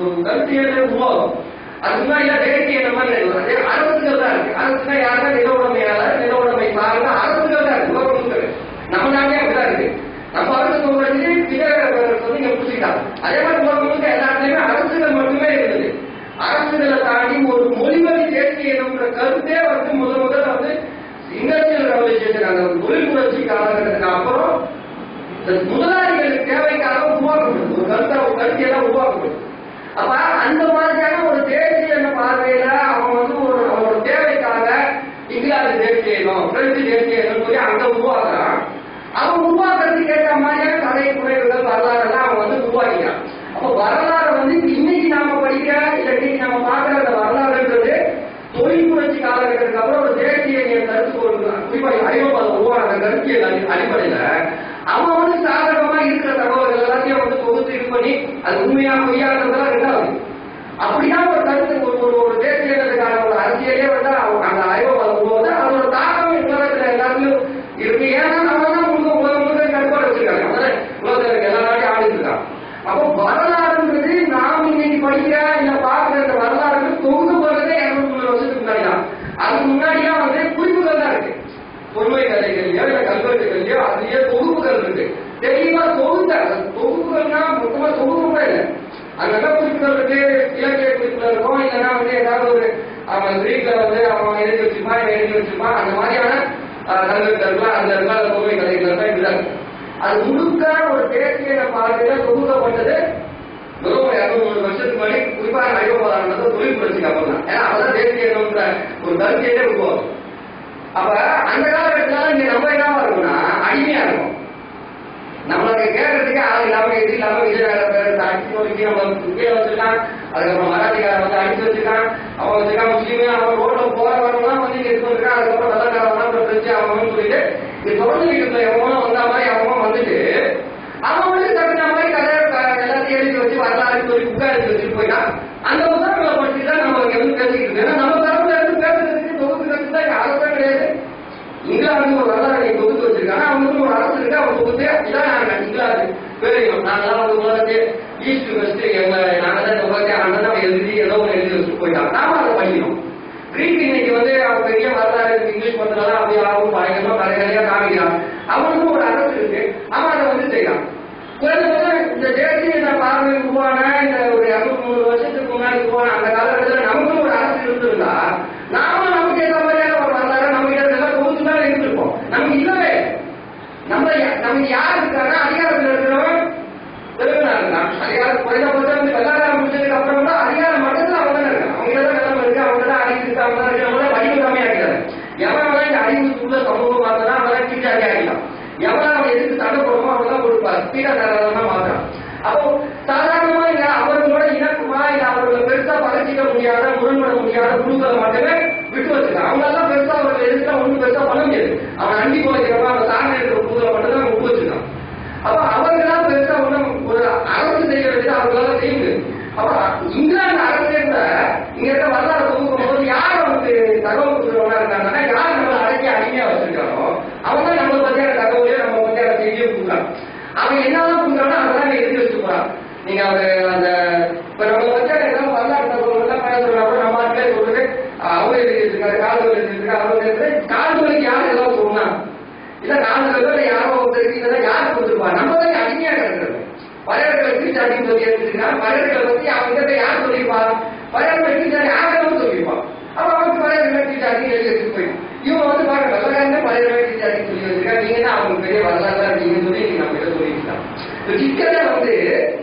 கருத்தியலே உருவாகும் அதுக்கு முன்னாடி எல்லாம் வேடிக்கை என்ன மாதிரி இருக்கும். அதே அரசுகள் தான் இருக்கு அரசுனா யாருன்னா நில உடைமையாளர் நில உடைமை சார்ந்த அரசுகள் தான் இருக்கு உலகம் நம்ம நாட்டே அப்படிதான் இருக்கு நம்ம அரசு வந்து விஜயகாரர் வந்து இங்க பிடிச்சிக்கிட்டாங்க அதே மாதிரி உலகம் முழுக்க எல்லா இடத்துலயுமே அரசுகள் மட்டுமே இருந்தது அரசுகளை தாண்டி ஒரு மொழிவழி தேசிய இனம்ன்ற கருத்தே வந்து முதல் முதல்ல வந்து இண்டஸ்ட்ரியல் ரெவல்யூஷன் அந்த தொழில் புரட்சி காலகட்டத்துக்கு அப்புறம் இந்த முதலாளிகளுக்கு தேவைக்காக உருவாக்கப்படும் ஒரு கருத்தை ஒரு கருத்தியெல்லாம் உருவாக்கப்படும் அப்ப அந்த மாதிரியான ஒரு தேசிய என்ற பார்வையில அவன் வந்து ஒரு அவனோட தேவைக்காக இங்கிலாந்து தேசிய இனம் பிரெஞ்சு தேசிய இனம் சொல்லி அங்க உருவாக்குறான் அவன் உருவாக்குறதுக்கு ஏற்ற மாதிரியான கதை குறைவுகள் வரலாறு எல்லாம் அவன் வந்து உருவாக்கிட்டான் அப்ப வரலாறு வந்து இன்னைக்கு நாம படிக்கிற இல்ல இன்னைக்கு நாம பாக்குற அந்த வரலாறுன்றது தொழில் புரட்சி காலகட்டத்துக்கு அப்புறம் ஒரு தேசிய இன கருத்து கொள்கிறான் குறிப்பா ஐரோப்பாவில் உருவான அந்த கருத்தியல் அடி- அடிப்படையில அவன் வந்து சாதகமா இருக்கிற தகவல்கள் எல்லாத்தையும் வந்து தொகுத்து இது பண்ணி அது உண்மையா பொய்யான்றதெல்லாம் ரெண்டாவது அப்படிதான் ஒரு கருத்து ஒரு ஒரு ஒரு தேசியத்துக்கான ஒரு அரசியலே வந்து அவங்க அந்த ஐரோப்பாவில் உருவாது அதோட தாக்கம் உலகத்துல எல்லாருக்கும் இருக்கு ஏன்னா நம்ம தான் முழுக்க உலகம் முழுக்க கட்டுப்பாடு வச்சிருக்காங்க அதான் உலகத்துல இருக்க எல்லா நாட்டையும் ஆடிட்டு இருக்காங்க அப்போ வரலாறுன்றது நாம் இன்னைக்கு படிக்கிற இல்ல பாக்குற இந்த வரலாறு தொகுத்து போறதே இருநூத்தி முந்நூறு வருஷத்துக்கு முன்னாடி தான் அதுக்கு முன்னாடிலாம் வந்து குறிப்புகள் தான் இருக்கு பொன்மை கதைகள்லயோ இல்ல கல்வெட்டுகள்லயோ அதுலயே தொகுப்புகள் இருக்கு தெளிவா தொகுத்த தொகுப்புகள்னா மொத்தமா தொகுப்பு கூட இல்ல அங்கங்க குறிப்புகள் இருக்கு இலக்கிய குறிப்புகள் இருக்கும் இல்லைன்னா வந்து ஏதாவது ஒரு அவன் கிரீக்ல வந்து அவன் எழுதி வச்சிருப்பான் இவன் எழுதி வச்சிருப்பான் அந்த மாதிரியான அஹ், கல்வெட்டுகள் அந்த இடத்துல அந்த பொன்மை கதைகள் தான் இதுதான் அது முழுக்க ஒரு தேசிய பார்வையில தொகுக்கப்பட்டது வெறும் இருநூறு மூணு வருஷத்துக்கு முன்னாடி குறிப்பாக ஐரோப்பாவில் தொழில் புரட்சிக்கு அப்புறம் தான் ஏன்னா அப்பதான் தேசிய இனம்ன்ற ஒரு கருத்தியே உருவாகும் அப்ப அந்த காலகட்டத்துல இங்க நம்ம என்னவா இருக்கும்னா அடிமையா இருக்கும் நம்மளுக்கு கேட்கறதுக்கு ஆள் இல்லாம இது இல்லாம விஜயநகர பேரரசு அடிச்சு நோக்கி நம்ம கீழே வச்சிருக்கான் அதுக்கப்புறம் மராட்டிக்காரன் வந்து அடிச்சு வச்சிருக்கான் அவன் வச்சிருக்கான் முஸ்லீமே அவன் ரோட்ல போற வரவங்களாம் வந்து இங்க இருக்கு வந்திருக்கான் அதுக்கப்புறம் வெள்ளக்காரன் அப்புறம் பிரிச்சு அவன் சொல்லிட்டு இது தொடர்ந்து வீட்டுல எவனும் வந்த மாதிரி அவன் வந்துட்டு அவன் வந்து தகுந்த மாதிரி கதை க- எல்லாத்தையும் எழுதி வச்சு வரலாறு சொல்லி புக்கா எழுதி வச்சுட்டு போயிட்டான் அந்த புத்தகங்களை படிச்சு தான் நம்ம இங்க வந்து பேசிக்கிட்டு இருக்கோம் ஏன்னா நம்ம தரப்புல இருந்து பேசுறதுக்கு தொகுப்புறதுக்கு தான் இங்க அரசே கிடையாது இங்கிலாந்து ஒரு வரலாறு தொகுத்து வச்சிருக்காங்க அவங்களுக்கு ஒரு அரசு இருக்கு அவங்க தொகுத்து இதான் நாங்க இங்கிலாந்து பேரையும் நாங்கெல்லாம் வந்து உலகத்தை ஈஸ்ட் வெஸ்ட் எங்க நாங்க தான் இந்த உலகத்தை அண்ணன் அவன் எழுதி ஏதோ ஒன்று எழுதி வச்சுட்டு போயிட்டாங்க நாம அதை படிக்கணும் கிரீக் இன்னைக்கு வந்து அவன் பெரிய வரலாறு இருக்கு, இங்கிலீஷ் பண்றதால அப்படி ஆகும் பயங்கரமா கலைகளையா காமிக்கிறான் அவனுக்கும் ஒரு அரசு இருக்கு அவன் அதை வந்து செய்யறான் குறைந்தபட்சம் இந்த தேசிய இந்த பார்வை உருவான இந்த ஒரு இருநூத்தி மூணு வருஷத்துக்கு முன்னாடி உருவான அந்த காலகட்டத்தில் நமக்கும் ஒரு அரசு இருந்திருந்தா நாம நமக்கு ஏற்ற மாதிரியான ஒரு வரலாறு நம்ம கிட்ட இதெல்லாம் தொகுத்து தான் இருந்திருப்போம் நமக்கு இல்லவே இல்லை. நம்ம யா- நமக்கு யார் இருக்காங்கன்னா அதிகாரத்தில் இருக்கிறவன் தெலுங்குனா இருக்கான் அதிகாரம் குறைந்தபட்சம் வந்து வெள்ளாளர் முடிச்சதுக்கு அப்புறம் தான் அதிகார மட்டத்தில் அவங்க தான் இருக்காங்க அவங்க தான் நிலம் இருக்கு அவங்க தான் அறிவு இருக்கு அவங்க தான் இருக்கு அவங்க தான் வடிவு கம்மியா இருக்கிறாங்க எவன் வேணா இந்த அறிவுக்குள்ள சமூகம் பார்த்தா அவன் கீழாடி ஆகிக்கலாம் எவன் அவன் எதுக்கு சண்டை போடுமோ அவன் தான் கொடுப்பார் பீடக்காரதான் மாற்றான் அப்போ சாதாரணமா இங்க அவர்களோட இணக்கமா இல்ல அவர்களை பெருசா பகச்சிக்க முடியாத முரண்பட முடியாத குழுக்களை மட்டுமே விட்டு வச்சிருக்கான் அவங்க எல்லாம் பெருசா அவர்கள் எதுக்குலாம் ஒண்ணும் பெருசா பண்ண முடியாது அவன் அண்டி போகிறவன் அவன் சார்ந்த இருக்கிற குழுக்களை மட்டும் தான் விட்டு வச்சிருக்கான் அப்ப அவங்களாம் பெருசா ஒண்ணும் ஒரு அரசு செய்ய வேண்டியது அவங்களால செய்ய முடியாது அப்ப இங்கிலாந்து அரசே கூட இங்க இருக்க வரலாறு தொகுக்கும் போது யார் அவனுக்கு தகவல் கொடுக்குறவனா இருக்காங்கன்னா யார் நம்மளை அடக்கி அடிமையா வச்சிருக்கானோ அவங்க தான் நம்மளை பத்தியான தகவலையோ நம்ம பத்தியான செய்தியோ கொடுக்குறான் அவன் என்னதான் கொடுக்குறானோ அதெல்லாம் எழுதி வச்சு போறான் நீங்க அவர் அந்த இப்ப நம்ம பத்தியான ஏதாவது வரலாறு தகவல் எல்லாம் பேசுறா கூட நம்ம ஆட்களே சொல்றது அவங்க எழுதி வச்சிருக்காரு கால்கள் எழுதி வச்சிருக்காரு அவங்க எழுதி கால்களுக்கு யார் ஏதாவது சொன்னா இல்ல நாலு பேர்ல யாரோ ஒருத்தருக்கு இதெல்லாம் யாரு கொடுத்துருப்பா நம்ம தான் அடிமையா கிடக்கிறது பறையர்களை பிரிச்சாட்டின்னு சொல்லி எடுத்துருக்கான் பறையர்களை பத்தி அவங்க கிட்ட யார் சொல்லியிருப்பா பறையர்களை பிரிச்சாட்டி யாரும் சொல்லியிருப்பான் அப்ப அவனுக்கு பறையர்களை பிரிச்சாட்டி எழுதி வச்சுட்டு போயிடும் இவங்க வந்து பாருங்க வெள்ளக்காரங்க பறையர்களை பிரிச்சாட்டின்னு சொல்லி வச்சிருக்காங்க நீங்க தான் அவங்க பெரிய வரலாறு இருக்கீங்கன்னு சொல்லி நீங்க நம்ம கிட்ட சொல்லியிருக்காங்க இப்ப சிக்கலே வந்து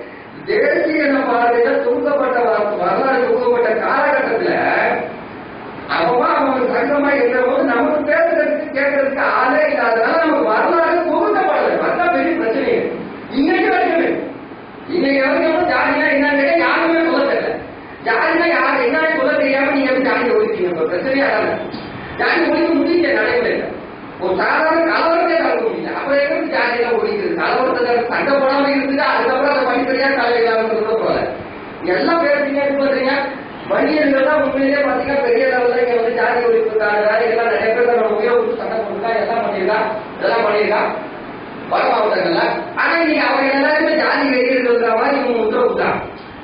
தேசிய பார்வையில தொகுக்கப்பட்ட வர- வரலாறு தொகுக்கப்பட்ட காலகட்டத்துல அவன் அவனுக்கு சங்கமா இருக்கிற போது நமக்கு பேசுறதுக்கு கேட்கறதுக்கு ஆளே இல்லாதனால நமக்கு வரலாறு தொகுக்கப்படலை வரலாறு பெரிய பிரச்சனை இன்னைக்கு வரைக்கும் இன்னைக்கு வரைக்கும் ஜாதினா என்னன்னு கேட்டா யாருமே சொல்ல தெரியல ஜாதினா யாரு என்னன்னு சொல்ல தெரியாம நீங்க வந்து ஜாதி ஒழிச்சீங்க இப்ப பிரச்சனையா தானே ஜாதி ஒழிக்க முடியல நடைமுறையில ஒரு சாதாரண கலவரத்தை கலக்க முடியல அப்புறம் எங்க ஜாதி எல்லாம் ஒழிக்கிறது கலவரத்தை சண்டை போடாம இருக்குது அதுக்கப்புறம் அதை படிப்படியா கலை இல்லாம சொல்ல போல எல்லாம் பேசுறீங்க இது பண்றீங்க வன்னியர்கள் தான் உண்மையிலேயே பாத்தீங்கன்னா பெரிய லெவல்ல இங்க வந்து ஜாதி ஒழிப்புக்கான வேலைகள்லாம் நிறைய பேர் தன்னோட உயர்வு சண்டை போட்டுருக்கா எல்லாம் பண்ணியிருக்கா இதெல்லாம் பண்ணியிருக்கா வட மாவட்டங்கள்ல ஆனா இன்னைக்கு அவங்க எல்லாருமே ஜாதி வெறியிருக்கிற மாதிரி இவங்க உத்தரவு விட்டாங்க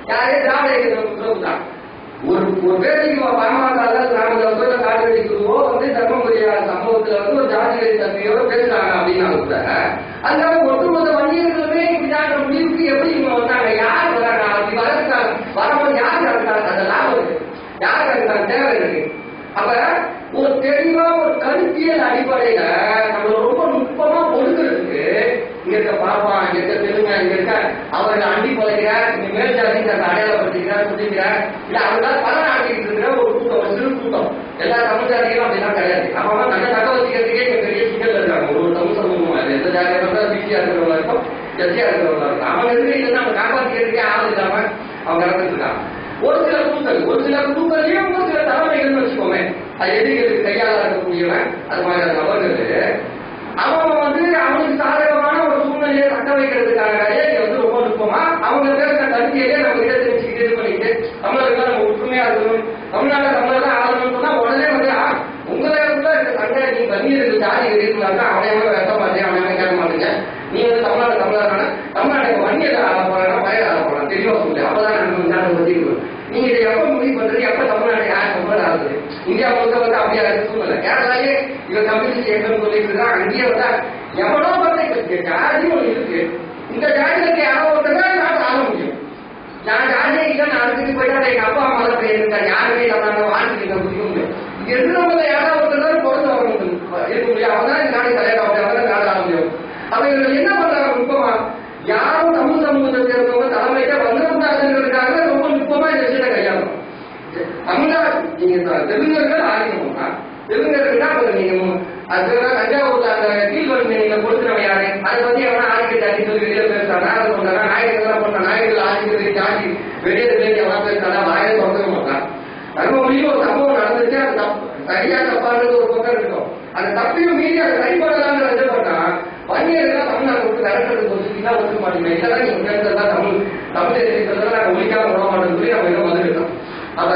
யாரே திராவிட இயக்கத்தில் உத்தரவு தான் ஒரு ஒரு பேருக்கு பாமக கிராமத்தில் காடுவெடிக்குவோ வந்து தர்மபுரி சம்பவத்துல வந்து ஒரு ஜாதி வெறி தன்மையோட பேசுறாங்க அப்படின்னா கூட அதுக்காக ஒட்டுமொத்த வன்னியர்களுமே இப்படிதான் முடிவுக்கு எப்படி இவங்க வந்தாங்க யார் வராங்க அப்படி வரதுக்காக வரும்போது யார் இருக்காங்க அந்த லாபம் இருக்கு யார் இருக்காங்க தேவை இருக்கு அப்ப ஒரு தெளிவா ஒரு கருத்தியல் அடிப்படையில நம்ம ரொம்ப நுட்பமா ஒடுக்கிறதுக்கு இங்க இருக்க பாப்பா இங்க இருக்க தெலுங்க இங்க இருக்க அவர்கள் அண்டி பழகிறார் இங்க மேல் ஜாதி தன்னை அடையாளப்படுத்திக்கிறார் சொல்லிக்கிறார் இல்ல அவர்களால் பல நாட்டிட்டு இருக்கிற ஒரு கூட்டம் ஒரு சிறு கூட்டம் எல்லா தமிழ் ஜாதிகளும் அப்படிலாம் கிடையாது அவன் நல்ல தக்க வச்சுக்கிறதுக்கே இங்க பெரிய சிக்கல் இருக்காங்க ஒரு ஒரு தமிழ் சமூகம் அது எந்த ஜாதியா இருந்தாலும் பிசியா இருக்கிறவங்களா இருக்கும் ஜஸ்டியா இருக்கிறவங்களா இருக்கும் அவங்க இருக்கிறது நம்ம காப்பாற்றிக்கிறதுக்கே ஆள் இல்லாம அவங்க நடந்துட்டு இருக்காங்க ஒரு சில குழுக்கள் ஒரு சில குழுக்கள்லயும் ஒரு சில தலைமைகள்னு வச்சுக்கோமே அது எதிரிகளுக்கு கையாள இருக்கக்கூடியவன் அது மாதிரியான நபர்கள் அவன் வந்து அவனுக்கு சாதகமான ஒரு சூழ்நிலையை தக்க வைக்கிறதுக்காக இங்க வந்து ரொம்ப நுட்பமா அவங்க பேசுற கருத்தியே நம்ம கிட்ட தெரிஞ்சுக்கிட்டு இது பண்ணிட்டு தமிழர்கள் நம்ம ஒற்றுமையா இருக்கணும் தமிழ்நாடு தமிழர் தான் ஆளணும்னு சொன்னா உடனே வந்து ஆ, உங்களுக்குள்ள இருக்க சண்டை நீ வன்னியர்கள் ஜாதி இருந்தாக்கா அவனையவே வெட்ட மாட்டேன் அவனையவே கேட்க மாட்டேங்க நீ வந்து தமிழ்நாடு தமிழரான தமிழ்நாடு வன்னியர் ஆள போறானா பயிர் ஆள போறான் தெளிவா சொல்லு அப்பதான் நம்ம ஞானம் ஒதுக்கணும் நீங்க இதை எப்ப முடிவு பண்றது எப்ப தமிழ்நாடு யார் தமிழர் ஆகுது இந்தியா முழுக்க வந்து அப்படியா இருக்கு சூழ்நிலை கேரளாலே இவன் கம்யூனிஸ்ட் இயக்கம் சொல்லிட்டு இருக்கா அங்கேயே வந்தா எவ்வளோ பார்த்து இப்ப ஜாதி ஒண்ணு இருக்கு இந்த ஜாதிகளுக்கு யாரோ ஒருத்தர் தான் நாட்டு ஆள முடியும் நான் ஜாதியே இல்லை நான் அதுக்கு போயிட்டா எங்க அப்பா அம்மா தான் போய் இருந்தார் யாருமே நம்ம வாழ்க்கை முடியும் இங்க இருக்கிறவங்க யாராவது ஒருத்தர் தான் பொறுத்து வரணும் இருக்க முடியும் அவன் தான் இந்த நாடு தலைவர் அவன் தான் நாடு ஆள முடியும் அப்ப இவர்கள் என்ன பண்றாங்க நுட்பமா யாரும் தமிழ் சமூகத்தை சேர்ந்தவங்க தலைமையிட்ட வந்துடக்கூடாதுங்கிறதுக்காக ரொம்ப நுட்பமா இந்த விஷயத்தை கையாளணும் தமிழ்நாடு நீங்க இப்ப தெலுங்கர்கள் ஆரம்பிக்கணும்னா தெலுங்கர்கள்னா அப்ப நீங்க மு- அது பேர் தான் தஞ்சாவூர்ல அந்த கீழ்வருமை நீங்க கொடுத்துறவன் யாரு அதை பத்தி எவனா ஆதிக்க ஜாதி சொல்லி வெளியில பேசுறாங்க அதை பண்றாங்க நாயகர்கள் பண்ற நாயகர்கள் ஆதிக்க ஜாதி வெளியே தெரிஞ்சு எவனா பேசுறாங்க வாயை திறந்துக்க மாட்டான் தர்மபுரியில் ஒரு சம்பவம் நடந்துச்சு அது தப்பு சரியா தப்பான்றது ஒரு பக்கம் இருக்கும் அந்த தப்பையும் மீறி அதை சரி பண்ணலாம்னு இது பண்ணா வன்னியர்கள் தமிழ்நாடு விட்டு விரட்டுறது சொல்லிட்டு தான் ஒத்துக்க மாட்டேங்க இதெல்லாம் நீங்க பேசுறதா தமிழ் தமிழ் தெரிவிக்கிறதெல்லாம் நாங்க ஒழிக்காம விட மாட்டோம்னு சொல்லி நம்ம இன்னும் வந்துருக்கோம் அப்ப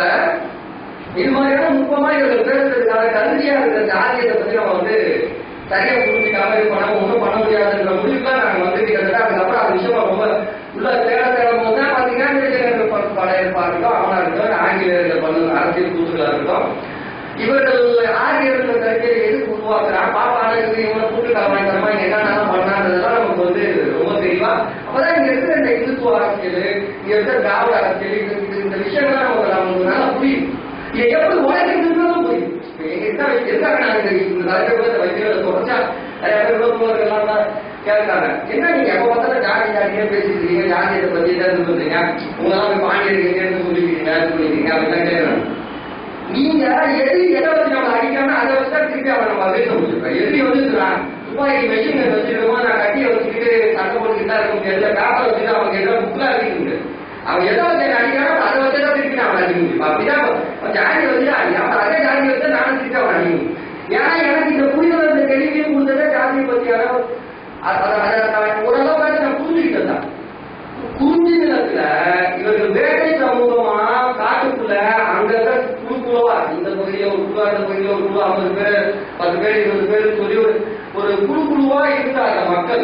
இது மாதிரியான நுட்பமா இவர்கள் பேசுறதுக்கான கருதியா இருக்கிற ஜாதியத்தை பத்தி நம்ம வந்து சரியா புரிஞ்சுக்காம இது பண்ணாம ஒண்ணும் பண்ண முடியாதுன்ற முடிவுல நாங்க வந்து கிட்டத்தட்ட அதுக்கப்புறம் அந்த விஷயமா ரொம்ப உள்ள தேட தேடும் போது தான் பாத்தீங்கன்னா இளைஞர்கள் ப- படையெடுப்பா இருக்கட்டும் அவனா இருக்கட்டும் ஆங்கிலேயர்கள் பண்ண அரசியல் கூத்துகளா இருக்கட்டும் இவர்கள் ஆரியர்கள் கருத்தியை எதுக்கு உருவாக்குறான் பாப்பா அழகுக்கு இவங்க கூட்டு கலவாய்த்தனமா இங்க என்னென்ன பண்ணான்றதெல்லாம் நமக்கு வந்து ரொம்ப தெளிவா அப்பதான் இங்க இருக்கிற இந்த இந்துத்துவ அரசியல் இங்க இருக்கிற திராவிட அரசியல் இது இது- இந்த விஷயங்கள்லாம் நமக்கு நமக்கு நல்லா புரியும் இதை எப்படி உழைக்கிறதுன்றதும் புரியும் இப்ப எங்கிட்ட எதுக்காக நாங்க இந்த இந்த தலைவர் கூட இந்த வைத்தியர்களை தொடர்ச்சா நிறைய பேர் விழுப்புணர்கள் எல்லாம் தான் கேட்காங்க என்ன நீங்க எப்ப பார்த்தாலும் ஜாதி ஜாதியே பேசிட்டு இருக்கீங்க ஜாதியத்தை பத்தி தான் சொல்றீங்க உங்களாம் போய் பாண்டியர்கள் இருந்து சொல்லிக்கிறீங்க இது பண்ணிக்கிறீங்க அப்படிலாம் கேட்கறாங்க நீங்க எதிரி எதை வச்சு நம்ம அடிக்காம அதை வச்சு தான் திருப்பி அவன் நம்ம பேச முடியும் எதிரி வந்து சொல்றான் துப்பாக்கி மெஷின் வச்சிருக்கோம் நான் கட்டியை வச்சுக்கிட்டு சண்டை போட்டுக்கிட்டு தான் இருக்க முடியாது பேப்பர் வச்சுட்டு அவங்க எல்லாம் புக்ல அடிக்க அவன் எதை வச்சு என்னை அடிக்கிறானோ அதை வச்சு தான் திருப்பி நான் அவனை அடிக்க முடியும் அப்படிதான் அவன் ஜாதி வச்சு அடிக்கான் அப்ப அதே ஜாதி வச்சு நானும் திருப்பி அவன் அடிக்க முடியும் ஏன்னா எனக்கு இந்த புரிதல் இந்த தெளிவையும் கொடுத்ததே ஜாதியை பற்றியான அ- அ- அதை நான் ஓரளவுக்காச்சும் நான் புரிஞ்சுக்கிட்டேன் தான் குறிஞ்சி நிலத்துல இவர்கள் வேட்டை சமூகமா காட்டுக்குள்ள அங்கங்க குழு குழுவா இந்த பகுதியில ஒரு குழு அந்த பகுதியில ஒரு குழு ஐம்பது பேர் பத்து பேர் இருபது பேர் சொல்லி ஒரு ஒரு குழு குழுவா இருந்தாங்க மக்கள்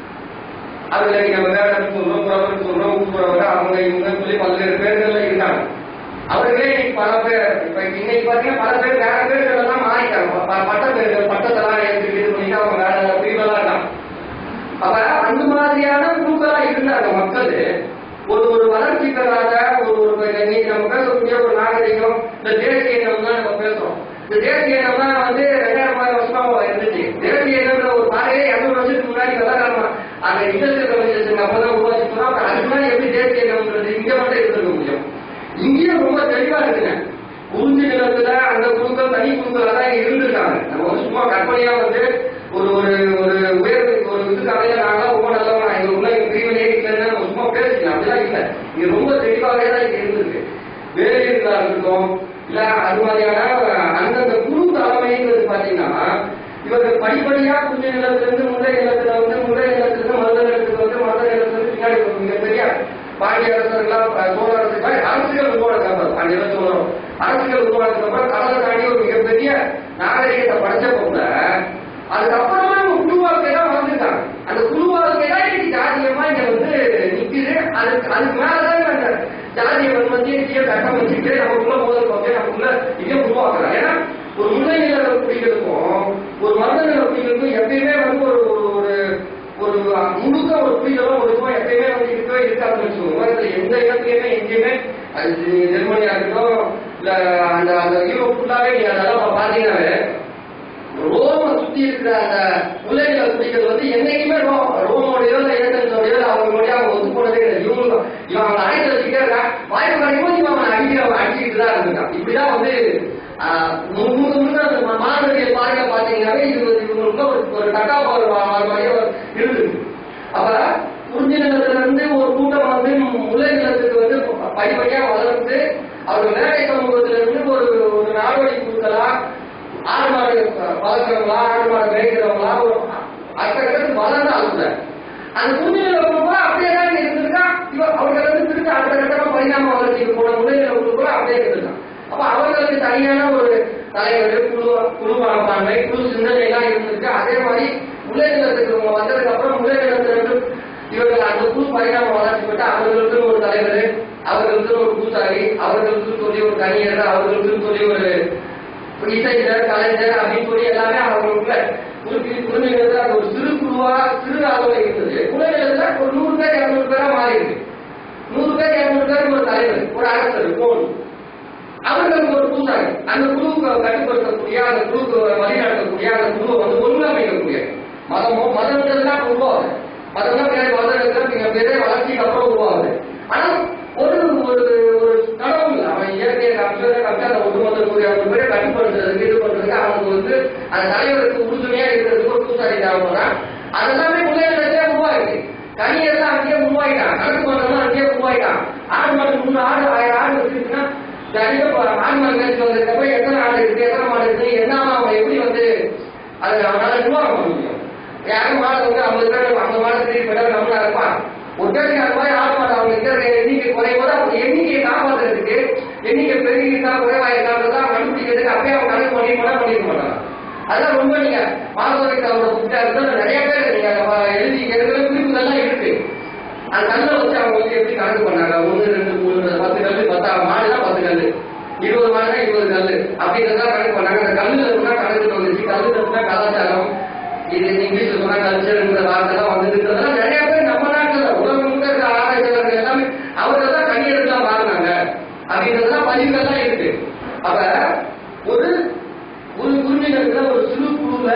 அதுல நீங்க வேடம் சொல்றோம் புறவர் சொல்றோம் ஊப்புறவர் அவங்க இவங்க சொல்லி பல்வேறு பேர்கள்ல இருக்காங்க அவர்களே இன்னைக்கு பல பேர் இப்ப இன்னைக்கு பாத்தீங்கன்னா பல பேர் வேற பேர்கள் எல்லாம் மாறிட்டாங்க ப- ப- பட்ட பேர்கள் பட்டத்தெல்லாம் எடுத்து இது பண்ணிட்டு அவங்க வேற பிரிவெல்லாம் இருக்காங்க அப்ப அந்த மாதிரியான குழுக்களா இருந்தாங்க மக்கள் ஒரு ஒரு வளர்ச்சி பெறாத ஒரு ஒரு இன்னைக்கு நம்ம பேசக்கூடிய ஒரு நாகரிகம் இந்த தேசிய இனம் தான் நம்ம பேசுறோம் இந்த தேசிய இனம் தான் வந்து ரெண்டாயிரம் வருஷமா இருந்துச்சு தேசிய இனம்ன்ற ஒரு பாதையே இரநூறு வருஷத்துக்கு முன்னாடி வெள்ளக்காரமா அந்த இண்டஸ்ட்ரியல் கம்யூனிகேஷன் அப்பதான் உருவாக்கி சொன்னா அப்ப அதுக்கு முன்னாடி எப்படி தேசிய இனம்ன்றது இங்க மட்டும் இருந்திருக்க முடியும் இங்கேயும் ரொம்ப தெளிவா இருக்குங்க குறிஞ்சி நிலத்துல அந்த குழுக்கள் தனி குழுக்களா தான் இங்க இருந்திருக்காங்க நம்ம வந்து சும்மா கற்பனையா வந்து ஒரு ஒரு ஒரு உயர் ஒரு இதுக்காக நாங்க ரொம்ப நல்லவங்க எங்க உள்ள பிரிவினையே இல்லைன்னு நம்ம சும்மா பேசிக்கலாம் அப்படிலாம் இல்ல இங்க ரொம்ப தெளிவாகவே தான் இங்க இருந்திருக்கு வேலைகளா இருக்கட்டும் இல்ல அது மாதிரியான அந்தந்த குழு தலைமைங்கிறது பாத்தீங்கன்னா இவர்கள் படிப்படியா புதிய நிலத்திலிருந்து முந்தைய நிலத்துல வந்து முந்தைய நிலத்திலிருந்து மருத நிலத்துக்கு வந்து மருத நிலத்துல இருந்து பின்னாடி ஒரு மிகப்பெரிய பாண்டிய அரசர்கள்லாம் அஹ், சோழ அரசுகள் அரசுகள் உருவாக்க பாண்டிய சோழரும் அரசுகள் உருவாக்கின அப்புறம் கடலை தாண்டி ஒரு மிகப்பெரிய நாகரிகத்தை படைச்சப்ப கூட அதுக்கப்புறமா நம்ம குழு வாழ்க்கை தான் வளர்ந்துட்டாங்க அந்த குழு வாழ்க்கை தான் இன்னைக்கு ஜாதியமா இங்க வந்து நிக்குது அதுக்கு அதுக்கு மேலதான் அந்த ஜாதிய வன்மத்தையே கட்டம் வச்சுட்டு நமக்குள்ள முதல் பங்கு நமக்குள்ள இதே உருவாக்குறாங்க ஏன்னா ஒரு முல்லை நில குடிகளுக்கும் ஒரு மருத நில குடிகளுக்கும் எப்பயுமே வந்து ஒரு ஒரு ஒரு முழுக்க ஒரு புரிதலும் ஒரு இதுவும் எப்பயுமே வந்து இருக்கவே இருக்காதுன்னு வச்சுக்கோங்க உலகத்துல எந்த இடத்துலயுமே எங்கேயுமே அது ஜெர்மனியா இருக்கட்டும் இல்ல அந்த அந்த யூரோப் ஃபுல்லாவே நீங்க அதெல்லாம் பாத்தீங்கன்னாவே ரோம சுத்தி இருக்கிற அந்த முல்லைகளை குடிக்கிறது வந்து என்னைக்குமே ரோம் ரோமோடையோ இல்ல ஏதன்ஸோடையோ இல்ல அவங்களுடைய அவங்க ஒத்து போனதே கிடையாது இவங்க இவன் அவனை அழைத்து வச்சுட்டே இருக்கான் வாய்ப்பு கிடைக்கும் இவன் அவனை அடிக்கிற அடிச்சுட்டு தான் இருக்கான் இப்படிதான் வந்து ஆஹ், முழுக்க முழுக்க அந்த மா- மாணவர்கள் பாருங்க பாத்தீங்கன்னாவே இது வந்து இவங்களுக்கு ஒரு ஒரு கட்டா ஒரு மாதிரியே ஒரு இருக்குது அப்ப குறிஞ்சி நிலத்துல இருந்து ஒரு கூட்டம் வந்து முல்லை நிலத்துக்கு வந்து படிப்படியா வளர்ந்து அவர் வேலை சமூகத்துல இருந்து ஒரு ஒரு நாடோடி குழுக்களா ஆடு மாடு வளர்க்குறவங்களா ஆடு மாடு மேய்க்கிறவங்களா ஒரு அடுத்த கட்டத்துக்கு வளர்ந்தாலும் கூட அந்த குறிஞ்சில கூட அப்படியே தான் இருந்திருக்கா இவ அவர்கள் வந்து திருப்பி அடுத்த கட்டமா பரிணாம வளர்ச்சிக்கு போன முல்லைநில கூட அப்படியே இருந்திருக்கான் அப்ப அவர்களுக்கு தனியான ஒரு தலைவர் குழு குழு மனப்பான்மை குழு சிந்தனை எல்லாம் இருந்திருக்கு அதே மாதிரி முல்லை நிலத்துக்கு இவங்க வந்ததுக்கு அப்புறம் முல்லை நிலத்துல இருந்து இவர்கள் அந்த குழு பரிணாம வளர்ச்சி பெற்று அவர்களுக்கு ஒரு தலைவர் அவர்களுக்கு ஒரு பூசாரி அவர்களுக்கு சொல்லி ஒரு கணியர் அவர்களுக்கு சொல்லி ஒரு இசைஞர் கலைஞர் அப்படின்னு சொல்லி எல்லாமே அவங்களுக்குள்ள குறிப்பி குழந்தைகளுக்கு அது ஒரு சிறு குழுவா சிறு அளவுல இருந்தது குழந்தைகளுக்கு ஒரு நூறு பேர் இருநூறு பேரா மாறி இருக்கு நூறு பேர் இருநூறு பேருக்கு ஒரு தலைவர் ஒரு அரசர் போகணும் அவர்களுக்கு ஒரு பூசாரி அந்த குழுவுக்கு கட்டுப்படுத்தக்கூடிய அந்த குழுவுக்கு வழிநடத்தக்கூடிய அந்த குழுவை வந்து ஒருங்கிணைக்கக்கூடிய மதமோ மதம்ன்றதுலாம் உருவாகுது மதம்னா பின்னாடி மதம் நீங்க பெரிய வளர்ச்சிக்கு அப்புறம் உருவாகுது ஆனா ஒரு ஒரு ஒரு கடவுள் அவன் இயற்கையை காமிச்சு காமிச்சு அந்த ஒட்டுமொத்த அவங்க பேரை கட்டுப்படுத்துறதுக்கு இது பண்றதுக்கு அவனுக்கு வந்து அந்த தலைவருக்கு உறுதுணையா இருக்கிறதுக்கு ஒரு பூசாரி தேவைப்படுறான் அதெல்லாமே முன்னேற்றத்திலே உருவாயிருக்கு கனியெல்லாம் அங்கேயே உருவாயிட்டான் கணக்கு மண்டலம் அங்கேயே உருவாயிட்டான் ஆடு மாடு மூணு ஆடு ஆயிரம் ஆடு வச்சிருக்குன்னா கண்டிப்பா ஆடு மாடு மேய்ச்சி வந்ததுக்கப்புறம் எத்தனை ஆடு இருக்கு எத்தனை மாடு இருக்கு என்னமா அவன் எப்படி வந்து அதை அவனால நிர்வாகம் பண்ண முடியும் யாரும் மாடு வந்து ஐம்பது பேர் ஐம்பது மாடு திருப்பி போயிட்டா நம்மளா இருப்பான் ஒரு பேருக்கு அது மாதிரி ஆடு மாடு அவங்க இருக்கிற எண்ணிக்கை குறையும் போது அவங்க எண்ணிக்கையை காப்பாற்றுறதுக்கு எண்ணிக்கை பெருகிட்டா குறைவாயிருக்கான்றதா கண்டுபிடிக்கிறதுக்கு அப்பயே அவன் கணக்கு பண்ணி கூட பண்ணிருக்க மாட்டாங்க அதெல்லாம் ரொம்ப நீங்க மாணவர்களுக்கு புத்தா இருந்தா நிறைய பேர் நீங்க எழுதி எழுதுற குறிப்புகள்லாம் இருக்கு அந்த கல்லை வச்சு அவங்க வந்து எப்படி கணக்கு பண்ணாங்க ஒன்று ரெண்டு மூணு பத்து கல்லு பத்தாம் மாடுனா பத்து கல்லு இருபது மாடுனா இருபது கல்லு அப்படின்றதெல்லாம் கணக்கு பண்ணாங்க அந்த கல்லுல இருந்தா கணக்கு வந்துச்சு கல்லு இருந்தா கலாச்சாரம் இது இங்கிலீஷ்ல சொன்னா கல்ச்சர்ங்கிற வார்த்தைலாம் வந்துருக்கிறதெல்லாம் நிறைய பேர் நம்ம நாட்டுல உலகம் முழுக்க இருக்கிற ஆராய்ச்சியாளர்கள் எல்லாமே அவர்கள் தான் கணியர்கள்லாம் மாறினாங்க அப்படின்றதெல்லாம் பதிவுகள்லாம் இருக்கு அப்ப ஒரு ஒரு குருவினத்துல ஒரு சிறு குழுல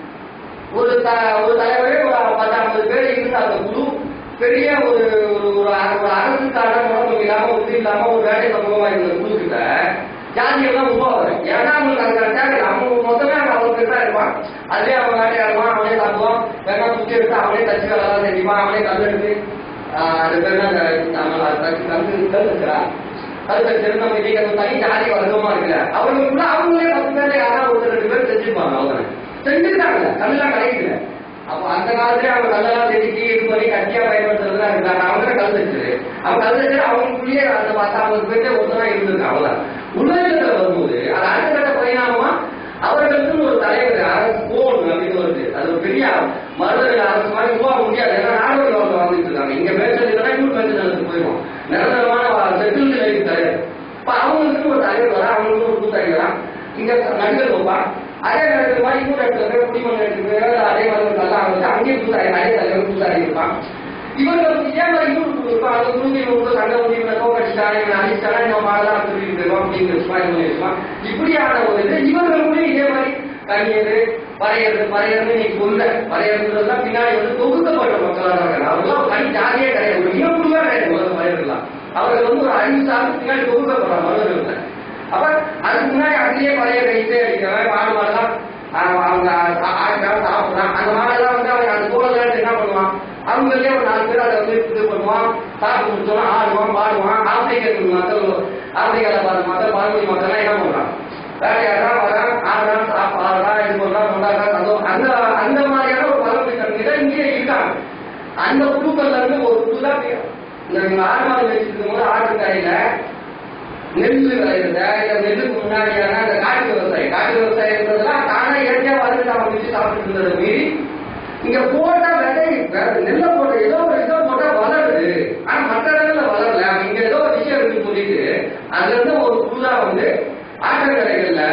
ஒரு த ஒரு தலைவரே ஒரு பத்து ஐம்பது பேர் இருந்த அந்த குழு பெரிய ஒரு ஒரு ஒரு அ- ஒரு அரசுக்கான முழக்கம் இல்லாம ஒரு இது இல்லாம ஒரு வேலை சம்பவமா இருந்த குழு கிட்ட ஜாதியெல்லாம் உருவாகுது ஏன்னா அவங்களுக்கு அந்த தேவை அவங்க மொத்தமே அவன் அவங்க கிட்ட இருப்பான் அதே அவன் வேட்டையாடுவான் அவனே சாப்பிடுவான் வேணா சுத்தி எடுத்து அவனே தச்சு வேலை செஞ்சுப்பான் அவனே கல் எடுத்து ஆஹ், அது பேர் என்ன அந்த நம்ம தச்சு கல் கல் வச்சுறா அது திருநம் இன்னைக்கு அந்த தனி ஜாதி வர்க்கமா இருக்குல்ல அவங்களுக்குள்ள அவங்களே பத்து பேர்ல யாராவது ஒருத்தர் ரெண்டு பேர் செஞ்சுப்பாங்க அவங்க செஞ்சுட்டாங்க கல்லாம் கிடைக்கல அப்ப அந்த காலத்துல அவங்க கல்லெல்லாம் செதுக்கி இது பண்ணி கட்டியா பயன்படுத்துறதுலாம் இருக்காங்க அவங்க கல் வச்சது அவங்க கல் வச்சு அவங்களுக்குள்ளேயே அந்த பத்து ஐம்பது பேர்ல ஒருத்தனா இருந்திருக்கு அவ்வளவுதான் உண்மையில வரும்போது அது அடுத்த கட்ட பரிணாமமா அவர்களுக்கு ஒரு தலைவர் அரசு போன் அப்படின்னு வருது அது ஒரு பெரிய மருதர்கள் அரசு மாதிரி உருவாக முடியாது ஏன்னா நாடோடி அவங்க வந்துட்டு இருக்காங்க இங்க மேய்ச்சல் இல்லைன்னா இன்னும் மேய்ச்சல் நிலத்துக்கு போயிடும் நிரந்தரமான செட்டில் நிலைக்கு தலைவர் இப்ப அவங்களுக்கு ஒரு தலைவர் வரா அவங்களுக்கு ஒரு கூட்டாளி வரா இங்க நடிகர் வைப்பான் அதே நேரத்தில் மாதிரி இன்னொரு இடத்துல போய் குடிமகன் எடுத்து போய் அதே மாதிரி ஒரு நல்லா வந்து அங்கேயும் கூட்டாளி அதே தலைவர் கூட்டாளி இருப்பான் இவங்களுக்கு இதே மாதிரி இன்னொரு குழு இருக்கும் அந்த குழுவில் இவங்க சண்டை வந்து இவனை தோக்கடிச்சிட்டான் இவனை அடிச்சிட்டான் இவன் மாடலாம் சொல்லிட்டு போயிடும் அப்படிங்கிற சும்மா இவங்க வச்சுப்பான் இப்படியான ஒரு இது இவர்களுக்குள்ளே இதே மாதிரி கணியது வரையறது வரையறது நீ சொல்ல வரையறதுலாம் பின்னாடி வந்து தொகுக்கப்பட்ட மக்களாக இருக்காங்க அவங்களாம் தனி ஜாதியே கிடையாது ஒரு இனக்குழுவே கிடையாது முதல்ல வரையறதுலாம் அவர்கள் வந்து ஒரு அறிவு சார்ந்து பின்னாடி தொகுக்கப்படுற மனிதர்கள் அப்ப அதுக்கு முன்னாடி அதுலயே பழைய கைத்தே அடிக்கிறவன் மாடு மாடெல்லாம் அவங்க அவங்க ஆட்கள் சாப்பிடுறான் அந்த மாடெல்லாம் வந்து அவன் அந்த தோழர்கள் என்ன பண்ணுவான் அவங்களே ஒரு நாலு பேர் அதை வந்து இது பண்ணுவான் சாப்பிட்டு முடிச்சோன்னா ஆடுவான் பாடுவான் ஆப்பிரிக்கன் மக்கள் ஆப்பிரிக்கால பார்த்த மக்கள் பழங்குடி மக்கள்லாம் என்ன பண்றான் வேலையாடுறான் வரான் ஆடுறான் சாப்பாடுறான் இது பண்றான் கொண்டாடுறான் சந்தோஷம் அந்த அந்த மாதிரியான ஒரு பழங்குடி தன்மையில இங்கே இருக்காங்க அந்த குழுக்கள்ல இருந்து ஒரு குழு தான் இந்த ஆடு மாடு வச்சுருக்கும் போது ஆட்டு கடையில நெல் விளையிறத இல்ல நெல்லுக்கு முன்னாடியான அந்த காட்டு விவசாயம் காட்டு விவசாயம்ன்றதெல்லாம் தானே இயற்கையா வந்து நம்ம வச்சு சாப்பிட்டு இருந்ததை மீறி இங்க போட்டா விதை வே- நெல்லை போட்ட ஏதோ ஒரு இதோ போட்டா வளருது ஆனா மற்ற இடங்கள்ல வளரல அப்ப இங்க ஏதோ ஒரு விஷயம் இருக்கு அதுல இருந்து ஒரு புதுதா வந்து ஆற்றங்கரைகள்ல